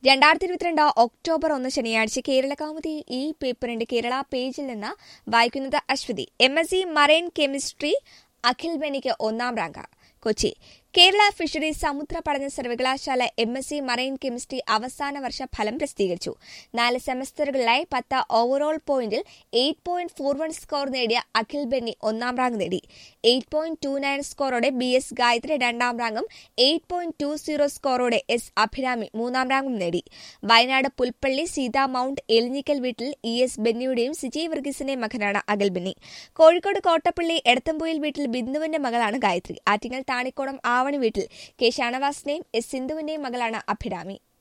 രണ്ടായിരത്തി ഇരുപത്തിരണ്ട് ഒക്ടോബർ ഒന്ന് ശനിയാഴ്ച കേരള കൗമുദി ഈ പേപ്പറിന്റെ കേരള പേജിൽ നിന്ന് വായിക്കുന്നത് Aswathy M S C marine chemistry Akhil ബെനിക്ക് ഒന്നാം റാങ്ക് കൊച്ചി കേരള ഫിഷറീസ് സമുദ്ര പഠന സർവകലാശാല M S C marine chemistry അവസാന വർഷ ഫലം പ്രസിദ്ധീകരിച്ചു നാല് സെമസ്റ്ററുകളിലായി പത്ത് ഓവറോൾ പോയിന്റിൽ eight point four one score നേടിയ അഖിൽ ബെന്നി ഒന്നാം റാങ്ക് നേടി എയ്റ്റ് പോയിന്റ് ടു നയൻ സ്കോറോടെ ബി എസ് ഗായത്രി രണ്ടാം റാങ്കും എയ്റ്റ് പോയിന്റ് ടു സീറോ സ്കോറോടെ എസ് അഭിരാമി മൂന്നാം റാങ്കും നേടി വയനാട് പുൽപ്പള്ളി സീതാ മൌണ്ട് എലിഞ്ഞിക്കൽ വീട്ടിൽ ഇ എസ് ബെന്നിയുടെയും സിജി വർഗീസിന്റെയും മകനാണ് അഖിൽ ബെന്നി കോഴിക്കോട് കോട്ടപ്പള്ളി എടത്തമ്പുയിൽ വീട്ടിൽ ബിന്ദുവിന്റെ മകളാണ് ഗായത്രി ആറ്റിങ്ങൽ താണിക്കോണം ആവണി വീട്ടിൽ കെ ഷാനവാസിന്റെയും എസ് സിന്ധുവിന്റെയും മകളാണ് അഭിരാമി